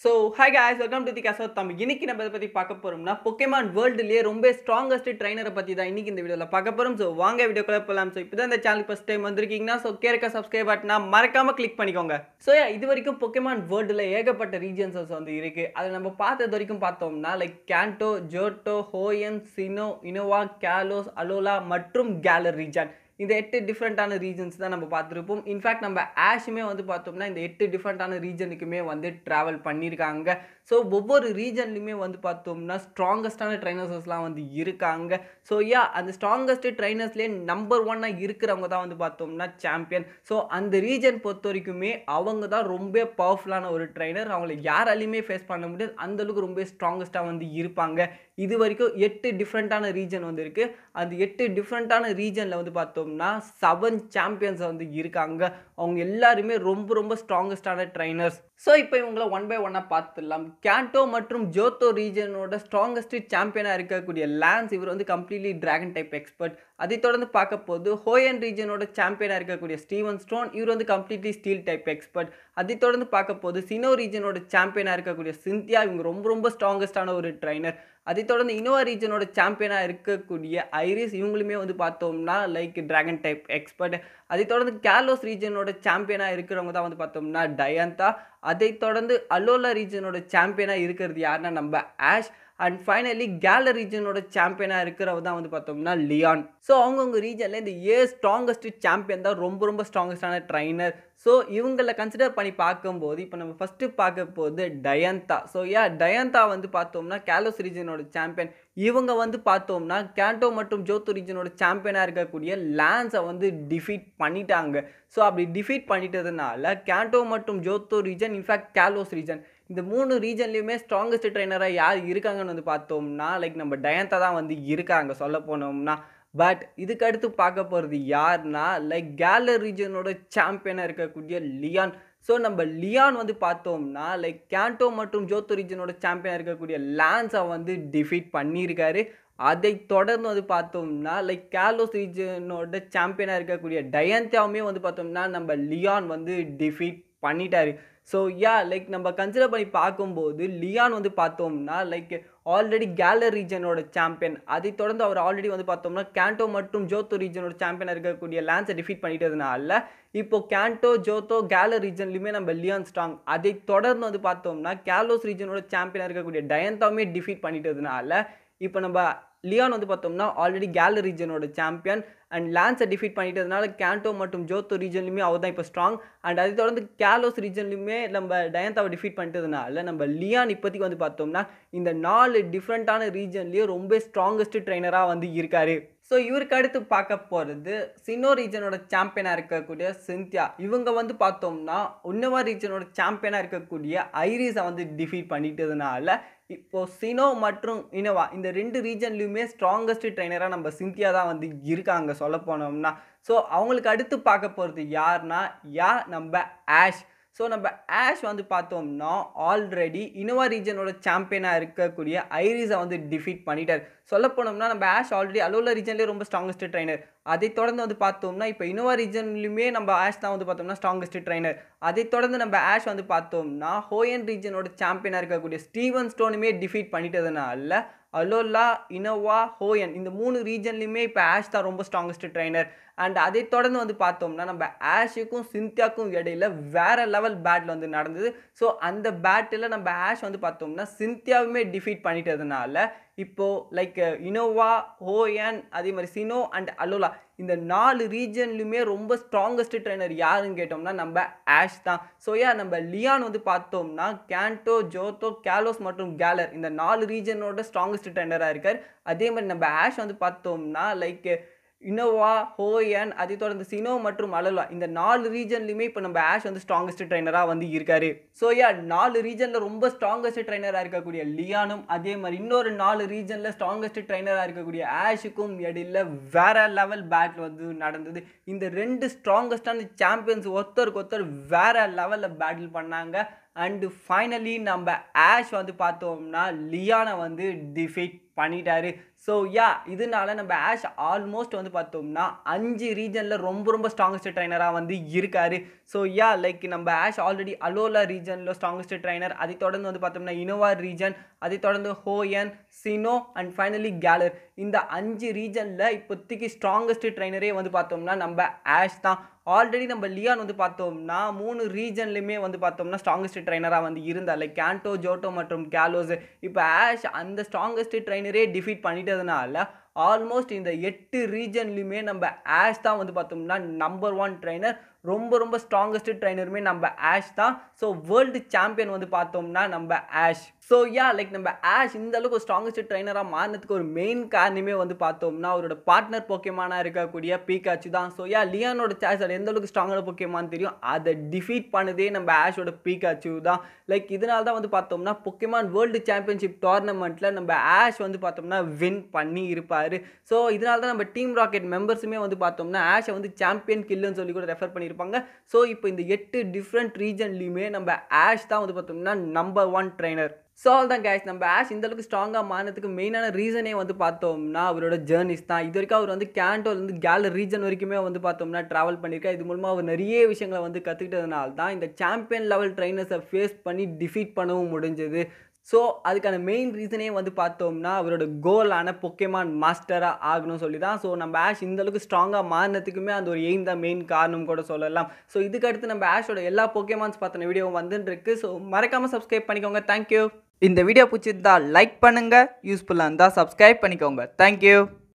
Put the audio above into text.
so hi guys welcome to the கசோ தம்பி இன்னைக்கு நம்ம இதை பற்றி பார்க்க போகிறோம்னா பொக்கேமான் வேர்ல்டுலேயே ரொம்ப ஸ்ட்ராங்கஸ்ட் ட்ரைனரை பற்றி தான் இன்னைக்கு இந்த வீடியோவில் பார்க்க போகிறோம் ஸோ வாங்க வீடியோக்குள்ள போகலாம் ஸோ இப்போ தான் இந்த சேனல் ஃபஸ்ட் டைம் வந்திருக்கீங்கன்னா ஸோ கேட்க சப்ஸ்கிரைப் பட்டனா மறக்காம கிளிக் பண்ணிக்கோங்க ஸோ இது வரைக்கும் பொக்கேமான் வேர்ல்டில் ஏகப்பட்ட ரீஜன்ஸஸ் வந்து இருக்குது அதை நம்ம பார்த்தது வரைக்கும் பார்த்தோம்னா like Kanto Johto Hoenn Sinnoh Unova Kalos Alola மற்றும் கேலர் ரீஜன் இந்த எட்டு டிஃப்ரெண்ட்டான ரீஜன்ஸ் தான் நம்ம பார்த்துருப்போம் இன்ஃபேக்ட் நம்ம ஆஷுமே வந்து பார்த்தோம்னா இந்த எட்டு டிஃப்ரெண்ட்டான ரீஜனுக்குமே வந்து ட்ராவல் பண்ணியிருக்காங்க ஸோ ஒவ்வொரு ரீஜன்லையுமே வந்து பார்த்தோம்னா ஸ்ட்ராங்கஸ்டான ட்ரைனர்ஸஸ்லாம் வந்து இருக்காங்க ஸோ யா அந்த ஸ்ட்ராங்கஸ்ட் ட்ரைனர்ஸ்லேயே நம்பர் ஒன்னாக இருக்கிறவங்க தான் வந்து பார்த்தோம்னா சாம்பியன் ஸோ அந்த ரீஜன் பொறுத்த வரைக்குமே அவங்க தான் ரொம்ப பவர்ஃபுல்லான ஒரு ட்ரைனர் அவங்களை யாராலையுமே ஃபேஸ் பண்ண முடியாது அந்தளவுக்கு ரொம்ப ஸ்ட்ராங்கஸ்ட்டாக வந்து இருப்பாங்க இது வரைக்கும் எட்டு டிஃப்ரெண்ட்டான ரீஜன் வந்து இருக்குது அந்த எட்டு டிஃப்ரெண்ட்டான ரீஜனில் வந்து பார்த்தோம்னா செவன் சாம்பியன்ஸ் வந்து இருக்காங்க அவங்க எல்லாருமே ரொம்ப ரொம்ப ஸ்ட்ராங்கஸ்டான ட்ரைனர்ஸ் ஸோ இப்போ இவங்கள ஒன் பை ஒன்னாக பார்த்துடலாம் கேண்டோ மற்றும் ஜோத்தோ ரீஜனோட ஸ்ட்ராங்கஸ்ட் சாம்பியனாக இருக்கக்கூடிய லான்ஸ் இவர் வந்து கம்ப்ளீட்லி டிராகன் டைப் எக்ஸ்பர்ட் அதை தொடர்ந்து பார்க்க போது ஹோயன் ரீஜனோட சாம்பியனாக இருக்கக்கூடிய ஸ்டீவன் ஸ்டோன் இவர் வந்து கம்ப்ளீட்லி ஸ்டீல் டைப் எக்ஸ்பர்ட் அதை தொடர்ந்து பார்க்க போது சினோ ரீஜனோட சாம்பியனாக இருக்கக்கூடிய சிந்தியா இவங்க ரொம்ப ரொம்ப ஸ்ட்ராங்கஸ்டான ஒரு ட்ரைனர் அதை தொடர்ந்து இனோவா ரீஜனோட சாம்பியனாக இருக்கக்கூடிய ஐரிஸ் இவங்களுமே வந்து பார்த்தோம்னா லைக் டிராகன் டைப் எக்ஸ்பர்ட் அதை தொடர்ந்து கேலோஸ் ரீஜனோட சாம்பியனாக இருக்கிறவங்க தான் வந்து பார்த்தோம்னா டயந்தா அதை தொடர்ந்து அலோலா ரீஜனோட சாம்பியனாக இருக்கிறது யாருன்னா நம்ம ஆஷ் அண்ட் ஃபைனலி கேலர் ரீஜனோட சாம்பியனாக இருக்கிறவ தான் வந்து பார்த்தோம்னா லியான் ஸோ அவங்கவுங்க ரீஜனில் இந்த ஏ ஸ்ட்ராங்கஸ்ட் சாம்பியன் தான் ரொம்ப ரொம்ப ஸ்ட்ராங்கஸ்டான ட்ரைனர் ஸோ இவங்களை கன்சிடர் பண்ணி பார்க்கும்போது இப்போ நம்ம ஃபஸ்ட்டு பார்க்க போது டயந்தா ஸோ யா டயந்தா வந்து பார்த்தோம்னா கேலோஸ் ரீஜனோட சாம்பியன் இவங்க வந்து பார்த்தோம்னா கேண்டோ மற்றும் ஜோத்து ரீஜனோட சாம்பியனாக இருக்கக்கூடிய லான்ஸை வந்து டிஃபீட் பண்ணிட்டாங்க ஸோ அப்படி டிஃபீட் பண்ணிட்டதுனால கேண்டோ மற்றும் Johto region in fact Kalos region இந்த மூணு ரீஜன்லேயுமே ஸ்ட்ராங்கஸ்ட் ட்ரைனராக யார் இருக்காங்கன்னு வந்து பார்த்தோம்னா லைக் நம்ம டயந்தா தான் வந்து இருக்காங்க சொல்ல போனோம்னா பட் இதுக்கு அடுத்து பார்க்க போகிறது யார்னா லைக் கேலர் ரீஜனோட சாம்பியனாக இருக்கக்கூடிய லியான் ஸோ நம்ம லியான் வந்து பார்த்தோம்னா லைக் கேண்டோ மற்றும் ஜோத்தோ ரீஜனோட சாம்பியனாக இருக்கக்கூடிய லான்ஸை வந்து டிஃபீட் பண்ணியிருக்காரு அதை தொடர்ந்து வந்து பார்த்தோம்னா லைக் கேலோஸ் ரீஜனோட சாம்பியனாக இருக்கக்கூடிய டயந்தாவுமே வந்து பார்த்தோம்னா நம்ம லியான் வந்து டிஃபீட் பண்ணிட்டாரு ஸோ யா லைக் நம்ம கன்சிடர் பண்ணி பார்க்கும்போது லியான் வந்து பார்த்தோம்னா லைக் ஆல்ரெடி கேலர் ரீஜனோட சாம்பியன் அதை தொடர்ந்து அவர் ஆல்ரெடி வந்து பார்த்தோம்னா கேண்டோ மற்றும் ஜோத்தோ ரீஜனோட சாம்பியனாக இருக்கக்கூடிய லான்ஸை டிஃபீட் பண்ணிட்டதுனால இப்போ கேண்டோ ஜோத்தோ கேலர் ரீஜன்லையுமே நம்ம லியான் ஸ்ட்ராங் அதை தொடர்ந்து வந்து பார்த்தோம்னா கேலோஸ் ரீஜனோட சாம்பியனாக இருக்கக்கூடிய டயந்தாவுமே டிஃபீட் பண்ணிட்டதுனால இப்போ நம்ம லியான் வந்து பார்த்தோம்னா ஆல்ரெடி கேலர் ரீஜனோட சாம்பியன் அண்ட் லான்ஸை டிஃபீட் பண்ணிட்டதுனால கேண்டோ மற்றும் ஜோத்தோ ரீஜன்லையுமே அவர் தான் இப்போ ஸ்ட்ராங் அண்ட் அதை தொடர்ந்து கேலோஸ் ரீஜன்லையுமே நம்ம டயந்தாவை டிஃபீட் பண்ணிட்டதுனால நம்ம லியான் இப்போதைக்கு வந்து பார்த்தோம்னா இந்த நாலு டிஃப்ரெண்ட்டான ரீஜன்லேயே ரொம்ப ஸ்ட்ராங்கஸ்ட் ட்ரைனராக வந்து இருக்காரு ஸோ இவருக்கு அடுத்து பார்க்க போகிறது சினோ ரீஜனோட சாம்பியனாக இருக்கக்கூடிய சிந்தியா இவங்க வந்து பார்த்தோம்னா உன்னவா ரீஜனோட சாம்பியனாக இருக்கக்கூடிய ஐரிஸை வந்து டிஃபீட் பண்ணிட்டதுனால இப்போ சினோ மற்றும் இனோவா இந்த ரெண்டு ரீஜன்லையுமே ஸ்ட்ராங்கஸ்ட் ட்ரைனராக நம்ம சிந்தியா தான் வந்து இருக்காங்க சொல்ல போனோம்னா ஸோ அவங்களுக்கு அடுத்து பார்க்க போகிறது யார்னா யா நம்ம ஆஷ் ஸோ நம்ம ஆஷ் வந்து பார்த்தோம்னா ஆல்ரெடி இனோவா ரீஜனோட சாம்பியனாக இருக்கக்கூடிய ஐரிஸை வந்து டிஃபீட் பண்ணிட்டார் சொல்ல போனோம்னா நம்ம ஆஷ் ஆல்ரெடி அலோலா ரீஜன்லேயே ரொம்ப ஸ்ட்ராங்கஸ்ட் ட்ரைனர் அதை தொடர்ந்து வந்து பார்த்தோம்னா இப்போ இனோவா ரீஜன்லையுமே நம்ம ஆஷ் தான் வந்து பார்த்தோம்னா ஸ்ட்ராங்கஸ்ட் ட்ரைனர் அதை தொடர்ந்து நம்ம ஆஷ் வந்து பார்த்தோம்னா ஹோயன் ரீஜனோட சாம்பியனாக இருக்கக்கூடிய ஸ்டீவன் ஸ்டோனுமே டிஃபீட் பண்ணிட்டதுனால அலோலா இனோவா ஹோயன் இந்த மூணு ரீஜன்லையுமே இப்போ ஆஷ் தான் ரொம்ப ஸ்ட்ராங்கஸ்ட் ட்ரைனர் அண்ட் அதை தொடர்ந்து வந்து பார்த்தோம்னா நம்ம ஆஷுக்கும் சிந்தியாக்கும் இடையில வேற லெவல் பேட்டில் வந்து நடந்தது ஸோ அந்த பேட்டில் நம்ம ஆஷ் வந்து பார்த்தோம்னா சிந்தியாவுமே டிஃபீட் பண்ணிட்டதுனால இப்போது லைக் இனோவா ஹோயன் அதே மாதிரி சினோ அண்ட் அலோலா இந்த நாலு ரீஜன்லையுமே ரொம்ப ஸ்ட்ராங்கஸ்ட் ட்ரைனர் யாருன்னு கேட்டோம்னா நம்ம ஆஷ் தான் ஸோ யா நம்ம லியான் வந்து பார்த்தோம்னா கேண்டோ ஜோத்தோ கேலோஸ் மற்றும் கேலர் இந்த நாலு ரீஜனோட ஸ்ட்ராங்கஸ்ட் ட்ரைனராக இருக்கார் அதே மாதிரி நம்ம ஆஷ் வந்து பார்த்தோம்னா லைக் இனோவா ஹோயன் அதை தொடர்ந்து சினோ மற்றும் அலலா இந்த நாலு ரீஜன்லையுமே இப்போ நம்ம ஆஷ் வந்து ஸ்ட்ராங்கஸ்ட் ட்ரைனராக வந்து இருக்காரு ஸோ யா நாலு ரீஜனில் ரொம்ப ஸ்ட்ராங்கஸ்ட் ட்ரைனராக இருக்கக்கூடிய லியானும் அதே மாதிரி இன்னொரு நாலு ரீஜனில் ஸ்ட்ராங்கஸ்ட் ட்ரைனராக இருக்கக்கூடிய ஆஷுக்கும் இடையில வேற லெவல் பேட்டில் வந்து நடந்தது இந்த ரெண்டு ஸ்ட்ராங்கஸ்டான சாம்பியன்ஸ் ஒருத்தருக்கு ஒருத்தர் வேற லெவலில் பேட்டில் பண்ணாங்க அண்டு ஃபைனலி நம்ம ஆஷ் வந்து பார்த்தோம்னா லியானை வந்து டிஃபீட் பண்ணிட்டாரு ஸோ யா இதனால நம்ம ஆஷ் ஆல்மோஸ்ட் வந்து பார்த்தோம்னா அஞ்சு ரீஜனில் ரொம்ப ரொம்ப ஸ்ட்ராங்கஸ்ட் ட்ரைனராக வந்து இருக்காரு ஸோ யா லைக் நம்ம ஆஷ் ஆல்ரெடி அலோலா ரீஜனில் ஸ்ட்ராங்கஸ்ட் ட்ரைனர் அதை தொடர்ந்து வந்து பார்த்தோம்னா இனோவா ரீஜன் அதை தொடர்ந்து ஹோயன் சினோ அண்ட் ஃபைனலி கேலர் இந்த அஞ்சு ரீஜனில் இப்போதைக்கு ஸ்ட்ராங்கஸ்ட் ட்ரைனரே வந்து பார்த்தோம்னா நம்ம ஆஷ் தான் ஆல்ரெடி நம்ம லியான் வந்து பார்த்தோம்னா மூணு ரீஜன்லையுமே வந்து பார்த்தோம்னா ஸ்ட்ராங்கஸ்ட் ட்ரைனராக வந்து இருந்தார் லைக் கேண்டோ ஜோட்டோ மற்றும் கேலோஸ் இப்போ ஆஷ் அந்த ஸ்ட்ராங்கஸ்ட் ட்ரைனரே டிஃபீட் பண்ணிட்டதுனால ஆல்மோஸ்ட் இந்த எட்டு ரீஜன்லையுமே நம்ம ஆஷ் தான் வந்து பார்த்தோம்னா நம்பர் ஒன் ட்ரைனர் ரொம்ப ரொம்ப ஸ்ட்ராங்கஸ்ட் ட்ரைனருமே நம்ம ஆஷ் தான் ஸோ வேர்ல்டு சாம்பியன் வந்து பார்த்தோம்னா நம்ம ஆஷ் ஸோ யா லைக் நம்ம ஆஷ் இந்த அளவுக்கு ஒரு ஸ்ட்ராங்கஸ்ட் ட்ரைனராக மாறினதுக்கு ஒரு மெயின் காரணமே வந்து பார்த்தோம்னா அவரோட பார்ட்னர் போக்கியமானாக இருக்கக்கூடிய பீகாச்சு தான் ஸோ யா லியானோட சாய்ஸ் அது எந்த அளவுக்கு ஸ்ட்ராங்கான போக்கியமான்னு தெரியும் அதை டிஃபீட் பண்ணதே நம்ம ஆஷோட பீகாச்சு தான் லைக் இதனால தான் வந்து பார்த்தோம்னா பொக்கிமான் வேர்ல்டு சாம்பியன்ஷிப் டோர்னமெண்ட்டில் நம்ம ஆஷ் வந்து பார்த்தோம்னா வின் பண்ணி இருப்பார் ஸோ இதனால தான் நம்ம டீம் ராக்கெட் மெம்பர்ஸுமே வந்து பார்த்தோம்னா ஆஷை வந்து சாம்பியன் கில்லுன்னு சொல்லி கூட ரெஃபர் பண்ணியிருப்பாங்க ஸோ இப்போ இந்த எட்டு டிஃப்ரெண்ட் ரீஜன்லையுமே நம்ம ஆஷ் தான் வந்து பார்த்தோம்னா நம்பர் ஒன் ட்ரைனர் ஸோ தான் கேஷ் நம்ம ஆஷ் இந்த அளவுக்கு ஸ்ட்ராங்காக மாறினதுக்கு மெயினான ரீசனே வந்து பார்த்தோம்னா அவரோட ஜேர்னிஸ் தான் இது வரைக்கும் அவர் வந்து கேண்டோலேருந்து கேலர் ரீஜன் வரைக்குமே வந்து பார்த்தோம்னா ட்ராவல் பண்ணியிருக்காரு இது மூலமாக அவர் நிறைய விஷயங்களை வந்து கற்றுக்கிட்டதுனால தான் இந்த சாம்பியன் லெவல் ட்ரைனர்ஸை ஃபேஸ் பண்ணி டிஃபீட் பண்ணவும் முடிஞ்சது ஸோ அதுக்கான மெயின் ரீசனே வந்து பார்த்தோம்னா அவரோட கோலான பொக்கேமான் மாஸ்டராக ஆகணும்னு சொல்லி தான் ஸோ நம்ம ஆஷ் இந்த அளவுக்கு ஸ்ட்ராங்காக மாறினதுக்குமே அந்த ஒரு எய்ம் தான் மெயின் காரணம் கூட சொல்லலாம் ஸோ இதுக்கு அடுத்து நம்ம ஆஷோட எல்லா பொக்கேமான்ஸ் பார்த்தின வீடியோ வந்துட்டு இருக்கு ஸோ மறக்காமல் சப்ஸ்கிரைப் பண்ணிக்கோங்க தேங்க்யூ இந்த வீடியோ பிடிச்சிருந்தா லைக் பண்ணுங்கள் யூஸ்ஃபுல்லாக இருந்தால் சப்ஸ்கிரைப் பண்ணிக்கோங்க தேங்க்யூ